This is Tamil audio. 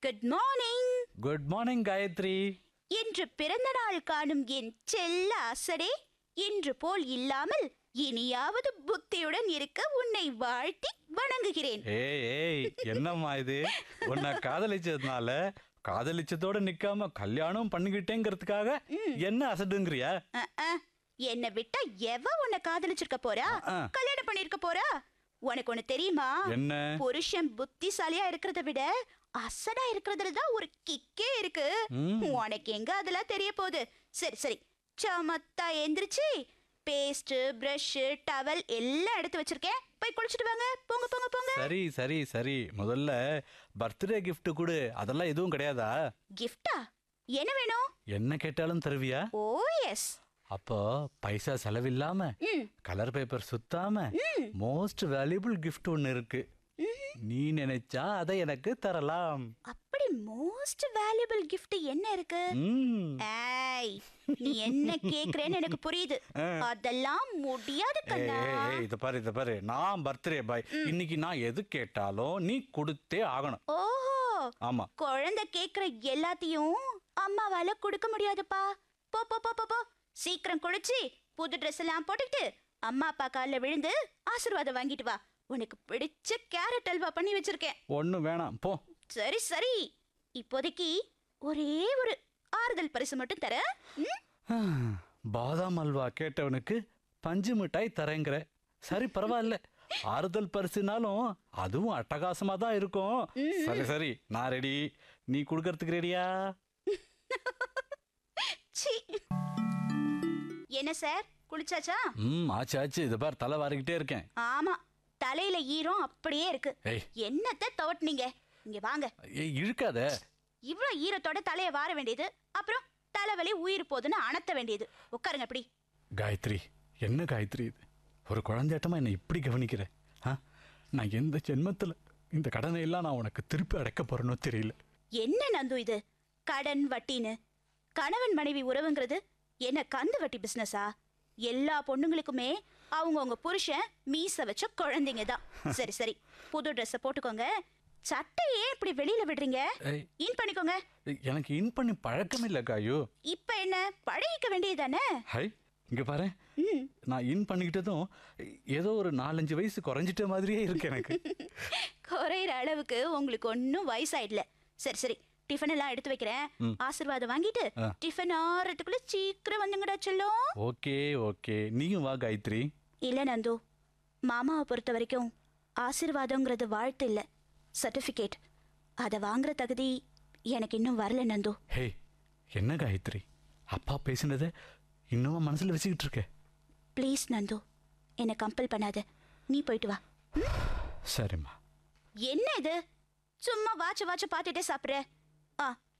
Good morning good morning Gayathri இன்று பிறந்த நாள் காணும் என் செல்ல அசடே இன்று போல் இல்லாமல் இனியாவது புத்தியுடன் இருக்க உன்னை வாழ்த்தி வணங்குகிறேன் ஏய் ஏய் என்னம்மா இது உன்னை காதலிச்சதுனால காதலிச்சதோட நிக்காம கல்யாணம் பண்ணிக்கிட்டேங்கிறதுக்காக என்ன அசடுங்கிறியா அஹ், அஹ். என்னை விட்டா எவ உன்னை காதலிச்சிருக்க போறா அஹ். கல்யாணம் பண்ணிருக்க போறா உனக்கு ஒண்ணு தெரியுமா என்ன புருஷன் புத்திசாலியா இருக்கிறத விட அசடா இருக்கிறதுல தான் ஒரு கிக்கே இருக்கு ம். உனக்கு எங்க அதெல்லாம் தெரிய போகுது சரி சரி சமத்தா எந்திரிச்சு பேஸ்ட் பிரஷ் டவல் எல்லாம் எடுத்து வச்சிருக்கேன் போய் குளிச்சுட்டு வாங்க போங்க போங்க போங்க சரி சரி சரி முதல்ல பர்த்டே gift கொடு அதெல்லாம் எதுவும் கிடையாதா கிஃப்டா என்ன வேணும் என்ன கேட்டாலும் தருவியா ஓ எஸ் அப்போ பைசா செலவில்லாம ம் கலர் பேப்பர் சுத்தாம மோஸ்ட் வேல்யூபிள் gift ஒன்னு இருக்கு நீ நினைச்சா அதை எனக்கு தரலாம் அப்படி மோஸ்ட் வேல்யூபிள் gift என்ன இருக்கு ம் ஏய் நீ என்ன கேக்குறேன்னு எனக்கு புரியுது அதெல்லாம் முடியாது ஏய், கண்ணா ஏய், ஏய், இத பாரு இத பாரு நான் பர்த்டே பாய் இன்னைக்கு நான் எது கேட்டாலும் நீ கொடுத்தே ஆகணும் ஓஹோ ஆமா குழந்தை கேக்குற எல்லாத்தையும் அம்மாவால கொடுக்க முடியாதுப்பா போ போ போ போ போ சீக்கிரம் குளிச்சு புது ட்ரெஸ் எல்லாம் போட்டுக்கிட்டு அம்மா அப்பா காலில் விழுந்து ஆசீர்வாதம் வாங்கிட்டு வா உனக்கு பிடிச்ச கேரட் அல்வா பண்ணி வச்சிருக்கேன் ஒன்றும் வேணாம் போ சரி சரி இப்போதைக்கு ஒரே ஒரு ஆறுதல் பரிசு மட்டும் தரேன் ம்? பாதாம் அல்வா கேட்டவனுக்கு பஞ்சு மிட்டாய் தரேங்கிற சரி பரவாயில்ல ஆறுதல் பரிசுனாலும் அதுவும் அட்டகாசமா தான் இருக்கும் சரி சரி நான் ரெடி நீ கொடுக்கறதுக்கு ரெடியா சீ என்ன சார் குளிச்சாச்சா ம் ஆச்சு ஆச்சு இதை பார் தலை வாரிக்கிட்டே இருக்கேன் ஆமா தலையில ஈரம் அப்படியே இருக்கு ஏய் என்னத்த தவட்டுனீங்க இங்க வாங்க ஏய் இழுக்காத இவ்ளோ ஈரத்தோட தலைய வார வேண்டியது அப்புறம் தலைவலி உயிர் போதுன்னு அணத்த வேண்டியது உட்காருங்க அப்படி காயத்ரி என்ன காயத்ரி இது ஒரு குழந்தையாட்டமா என்னை இப்படி கவனிக்கிற ஆ நான் எந்த ஜென்மத்தில் இந்த கடனை எல்லாம் நான் உனக்கு திருப்பி அடைக்க போறேனோ தெரியல என்ன நந்து இது கடன் வட்டின்னு கணவன் மனைவி உறவுங்கிறது என்ன கந்து வட்டி பிசினஸா எல்லா பொண்ணுங்களுக்குமே அவங்கவங்க புருஷன் மீச வச்ச குழந்தைங்க தான் சரி சரி புது ட்ரெஸ்ஸை போட்டுக்கோங்க சட்டையே இப்படி வெளியில விடுறீங்க ஏய். இன் பண்ணிக்கோங்க எனக்கு இன் பண்ணி பழக்கம் இல்லை காயு இப்ப என்ன பழகிக்க வேண்டியதுதானே ஹை இங்க பாரு ம் நான் இன் பண்ணிக்கிட்டதும் ஏதோ ஒரு நாலஞ்சு வயசு குறைஞ்சிட்ட மாதிரியே இருக்கு எனக்கு குறையிற அளவுக்கு உங்களுக்கு ஒன்றும் வயசாயிடல சரி சரி டிஃபன் எல்லாம் எடுத்து வைக்கிறேன் ஆசீர்வாதம் வாங்கிட்டு ஆ. டிஃபன் ஆறதுக்குள்ள சீக்கிரம் வந்துங்கடா செல்லம் ஓகே ஓகே நீயும் வா காயத்ரி இல்ல நந்து மாமாவை பொறுத்த வரைக்கும் ஆசீர்வாதங்கிறது வாழ்த்து இல்ல சர்டிஃபிகேட் அதை வாங்குற தகுதி எனக்கு இன்னும் வரல நந்து ஹே என்ன காயத்ரி அப்பா பேசினதை இன்னும் மனசுல வச்சுக்கிட்டு இருக்க ப்ளீஸ் நந்து என்னை கம்பல் பண்ணாத நீ போயிட்டு வா சரிம்மா என்ன இது சும்மா வாட்ச வாட்ச பார்த்துட்டே சாப்பிட்ற ஆ